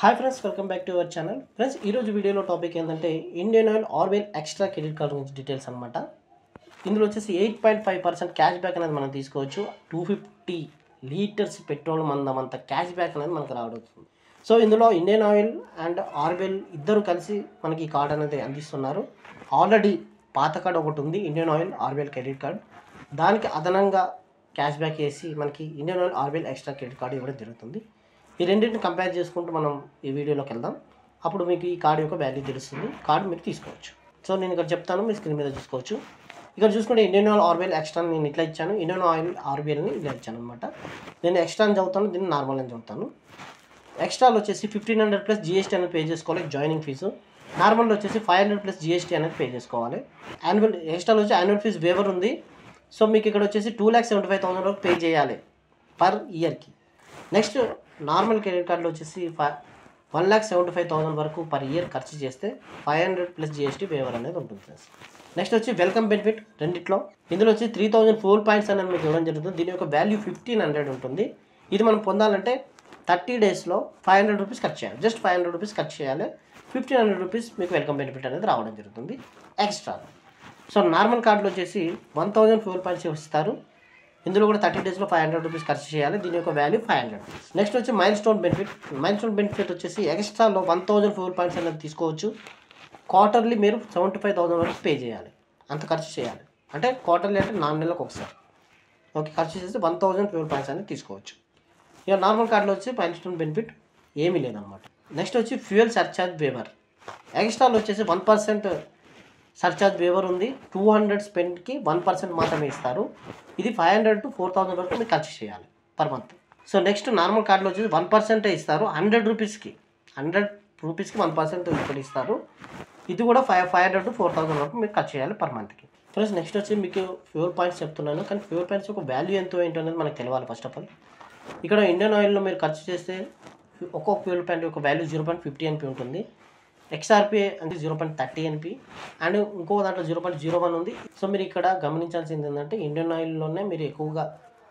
hi friends welcome back to our channel friends ఈరోజు వీడియోలో topic ఏంటంటే ఇండియన్ ఆయిల్ ఆర్వెల్ ఎక్స్ట్రా క్రెడిట్ కార్డ్ గురించి డీటెయిల్స్ అనమాట ఇందులో వచ్చేసి eight point five percent cash back అనేది మనం తీసుకోవచ్చు టూ ఫిఫ్టీ లీటర్స్ పెట్రోల్ మందమంత క్యాష్ బ్యాక్ అనేది మనకు రావడుతుంది సో ఇందులో ఇండియన్ ఆయిల్ అండ్ ఆర్వెల్ ఇద్దరు కలిసి మనకి ఈ కార్డ్ అనేది అందిస్తున్నారు ఆల్రెడీ పాత కార్డ్ ఒకటి ఉంది ఇండియన్ ఆయిల్ ఆర్వెల్ క్రెడిట్ కార్డ్ దానికి అదనంగా క్యాష్ బ్యాక్ వేసి మనకి ఇండియన్ ఆయిల్ ఆర్వెల్ ఎక్స్ట్రా క్రెడిట్ కార్డు ఇవ్వడం జరుగుతుంది ఈ రెండింటిని కంపేర్ చేసుకుంటూ మనం ఈ వీడియోలోకి వెళ్దాం అప్పుడు మీకు ఈ కార్డు యొక్క వాల్యూ తెలుస్తుంది కార్డు మీరు తీసుకోవచ్చు సో నేను ఇక్కడ చెప్తాను మీ స్క్రీన్ మీద చూసుకోవచ్చు ఇక్కడ చూసుకుంటే ఇండియన్ ఆయిల్ ఆర్బిఎల్ ఎక్స్ట్రా నేను ఇట్లా ఇచ్చాను ఇండియన్ ఆయిల్ ఆర్బిఎల్ని ఇలా ఇచ్చాను అనమాట నేను ఎక్స్ట్రా అని చదువుతాను దీన్ని నార్మల్ అని చదువుతాను ఎక్స్ట్రాలో వచ్చేసి ఫిఫ్టీన్ హండ్రెడ్ ప్లస్ జిఎస్టీ అనేది పే చేసుకోవాలి జాయినింగ్ ఫీజు నార్మల్లో వచ్చేసి ఫైవ్ హండ్రెడ్ ప్లస్ జిఎస్టీ అనేది పే చేసుకోవాలి యాన్యువల్ ఎక్స్ట్రాలో వచ్చి యాన్యువల్ ఫీజు వేవర్ ఉంది సో మీకు ఇక్కడ వచ్చేసి two lakhs seventy five thousand వరకు పే చేయాలి పర్ ఇయర్కి నెక్స్ట్ నార్మల్ క్రెడిట్ కార్డులో వచ్చేసి five one lakh seventy five thousand వరకు పర్ ఇయర్ ఖర్చు చేస్తే five hundred plus GST waiver అనేది ఉంటుంది ఫ్రెండ్స్ నెక్స్ట్ వచ్చి వెల్కమ్ బెనిఫిట్ రెండిట్లో ఇందులో వచ్చి త్రీ థౌసండ్ ఫోర్ పాయింట్స్ అనేది మీకు ఇవ్వడం జరుగుతుంది దీని యొక్క వాల్యూ ఫిఫ్టీన్ హండ్రెడ్ ఉంటుంది ఇది మనం పొందాలంటే థర్టీ డేస్లో ఫైవ్ హండ్రెడ్ రూపీస్ ఖర్చు చేయాలి జస్ట్ ఫైవ్ హండ్రెడ్ రూపీస్ ఖర్చు చేయాలి ఫిఫ్టీన్ హండ్రెడ్ రూపీస్ మీకు వెల్కమ్ బెనిఫిట్ అనేది రావడం జరుగుతుంది ఎక్స్ట్రా సో నార్మల్ కార్డులో వచ్చేసి వన్ థౌజండ్ ఫ్యూల్ పాయింట్స్ ఇస్తారు ఇందులో కూడా థర్టీ డేస్లో ఫైవ్ హండ్రెడ్ రూపీస్ ఖర్చు చేయాలి దీని యొక్క వాల్యూ ఫైవ్ హండ్రెడ్ నెక్స్ట్ వచ్చి milestone benefit milestone benefit వచ్చేసి ఎక్స్ట్రాలో వన్ థౌజండ్ ఫ్యూల్ పాయింట్స్ అనేది తీసుకోవచ్చు క్వార్టర్లీ మీరు సెవెంటీ ఫైవ్ థౌసండ్ వరకు పే చేయాలి అంత ఖర్చు చేయాలి అంటే క్వార్టర్లీ అంటే నాలుగు నెలలకు ఒకసారి ఓకే ఖర్చు చేస్తే వన్ థౌజండ్ ఫ్యూల్ పాయింట్స్ అనేది తీసుకోవచ్చు ఇక నార్మల్ కార్డులో వచ్చి మైల్ స్టోన్ బెనిఫిట్ ఏమీ లేదనమాట నెక్స్ట్ వచ్చి ఫ్యూయల్ సర్చార్జ్ వేవర్ ఎక్స్ట్రాలో వచ్చేసి వన్ పర్సెంట్ సర్చార్జ్ వేవర్ ఉంది టూ హండ్రెడ్ స్పెండ్కి వన్ పర్సెంట్ మాత్రమే ఇస్తారు ఇది five hundred to four thousand వరకు మీరు ఖర్చు చేయాలి per month so next normal కార్డులో వచ్చేసి వన్ పర్సెంటే ఇస్తారు హండ్రెడ్ రూపీస్కి హండ్రెడ్ రూపీస్కి వన్ పర్సెంట్ ఇక్కడ ఇస్తారు ఇది కూడా five five hundred to four thousand వరకు మీరు ఖర్చు చేయాలి పర్ మంత్కి ఫ్రెండ్స్ నెక్స్ట్ వచ్చి మీకు ఫ్యూల్ పాయింట్స్ చెప్తున్నాను కానీ ఫ్యూల్ పాయింట్స్ యొక్క వాల్యూ ఎంతో ఏంటో అనేది మనకు తెలియాలి ఫస్ట్ ఆఫ్ ఆల్ ఇక్కడ ఇండియన్ ఆయిల్లో మీరు ఖర్చు చేస్తే ఒక్కొక్క ఫ్యూల్ పాయింట్ యొక్క value zero point fifty NP ఉంటుంది ఎక్స్ఆర్పి అంటే zero point thirty NP and ఇంకో దాంట్లో జీరో పాయింట్ జీరో వన్ ఉంది సో మీరు ఇక్కడ గమనించాల్సింది ఏంటంటే ఇండియన్ ఆయిల్లోనే మీరు ఎక్కువగా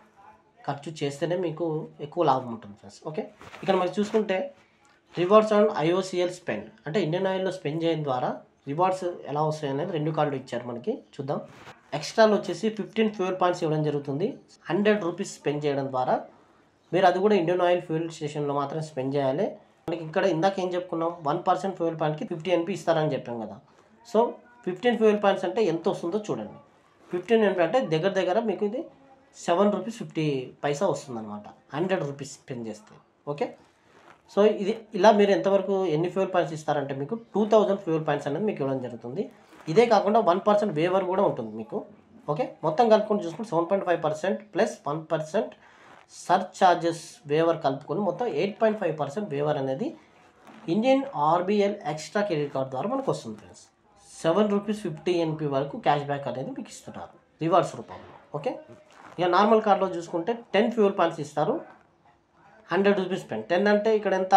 ఖర్చు చేస్తేనే మీకు ఎక్కువ లాభం ఉంటుంది ఫ్రెండ్స్ ఓకే ఇక్కడ మరి చూసుకుంటే రివార్డ్స్ అండ్ ఐఓసిఎల్ స్పెండ్ అంటే ఇండియన్ ఆయిల్లో స్పెండ్ చేయడం ద్వారా రివార్డ్స్ ఎలా వస్తాయి అనేది రెండు కార్డులు ఇచ్చారు మనకి చూద్దాం ఎక్స్ట్రాలో వచ్చేసి ఫిఫ్టీన్ ఫ్యూయల్ పాయింట్స్ ఇవ్వడం జరుగుతుంది హండ్రెడ్ రూపీస్ స్పెండ్ చేయడం ద్వారా మీరు అది కూడా ఇండియన్ ఆయిల్ ఫ్యూయల్ స్టేషన్లో మాత్రం స్పెండ్ చేయాలి మనకి ఇక్కడ ఇందాక ఏం చెప్పుకున్నాం వన్ పర్సెంట్ ఫ్యూయల్ పాయింట్కి ఫిఫ్టీ ఎన్పి ఇస్తారని చెప్పాం కదా సో ఫిఫ్టీన్ ఫ్యూయల్ పాయింట్స్ అంటే ఎంత వస్తుందో చూడండి ఫిఫ్టీన్ ఎన్పి అంటే దగ్గర దగ్గర మీకు ఇది సెవెన్ రూపీస్ ఫిఫ్టీ పైసా వస్తుందన్నమాట హండ్రెడ్ రూపీస్ స్పెండ్ చేస్తే ఓకే సో ఇది ఇలా మీరు ఎంతవరకు ఎన్ని ఫ్యూయల్ పాయింట్స్ ఇస్తారంటే మీకు టూ థౌజండ్ ఫ్యూయల్ పాయింట్స్ అనేది మీకు ఇవ్వడం జరుగుతుంది ఇదే కాకుండా వన్ పర్సెంట్ వేవర్ కూడా ఉంటుంది మీకు ఓకే మొత్తం కలుపుకొని చూసుకుంటే seven point five percent plus one percent surcharges waiver కలుపుకొని మొత్తం eight point five percent waiver అనేది Indian RBL extra credit card ద్వారా మనకు వస్తుంది friends seven rupees fifty NP వరకు క్యాష్ బ్యాక్ అనేది మీకు ఇస్తున్నారు రివార్డ్స్ రూపంలో ఓకే ఇక నార్మల్ కార్డ్లో చూసుకుంటే టెన్ ఫ్యూల్ పాయింట్స్ ఇస్తారు హండ్రెడ్ రూపీస్ పెన్ టెన్ అంటే ఇక్కడ ఎంత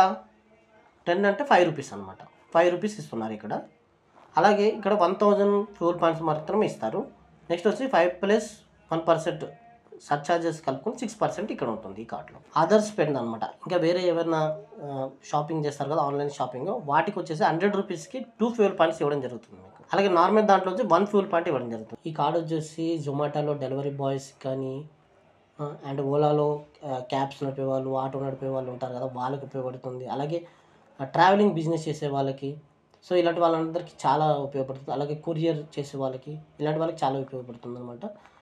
టెన్ అంటే ఫైవ్ రూపీస్ అనమాట ఫైవ్ రూపీస్ ఇస్తున్నారు ఇక్కడ అలాగే ఇక్కడ వన్ థౌజండ్ ఫ్యూల్ పాయింట్స్ మాత్రమే ఇస్తారు నెక్స్ట్ వచ్చి five plus one percent surcharges కలుపుకొని సిక్స్ పర్సెంట్ ఇక్కడ ఉంటుంది ఈ కార్ట్లో అదర్ స్పెండ్ అనమాట ఇంకా వేరే ఎవరైనా షాపింగ్ చేస్తారు కదా ఆన్లైన్ షాపింగ్ వాటికి వచ్చేసి హండ్రెడ్ రూపీస్కి టూ ఫ్యూల్ పాయింట్స్ ఇవ్వడం జరుగుతుంది మీకు అలాగే నార్మల్ దాంట్లో వచ్చి వన్ ఫ్యూల్ పాయింట్ ఇవ్వడం జరుగుతుంది ఈ కార్డ్ వచ్చేసి జొమాటోలో డెలివరీ బాయ్స్ కానీ అండ్ ఓలాలో క్యాబ్స్ నడిపే వాళ్ళు ఆటో నడిపే వాళ్ళు ఉంటారు కదా వాళ్ళకి ఉపయోగపడుతుంది అలాగే ట్రావెలింగ్ బిజినెస్ చేసే వాళ్ళకి సో ఇలాంటి వాళ్ళందరికీ చాలా ఉపయోగపడుతుంది అలాగే కొరియర్ చేసే వాళ్ళకి ఇలాంటి వాళ్ళకి చాలా ఉపయోగపడుతుంది అనమాట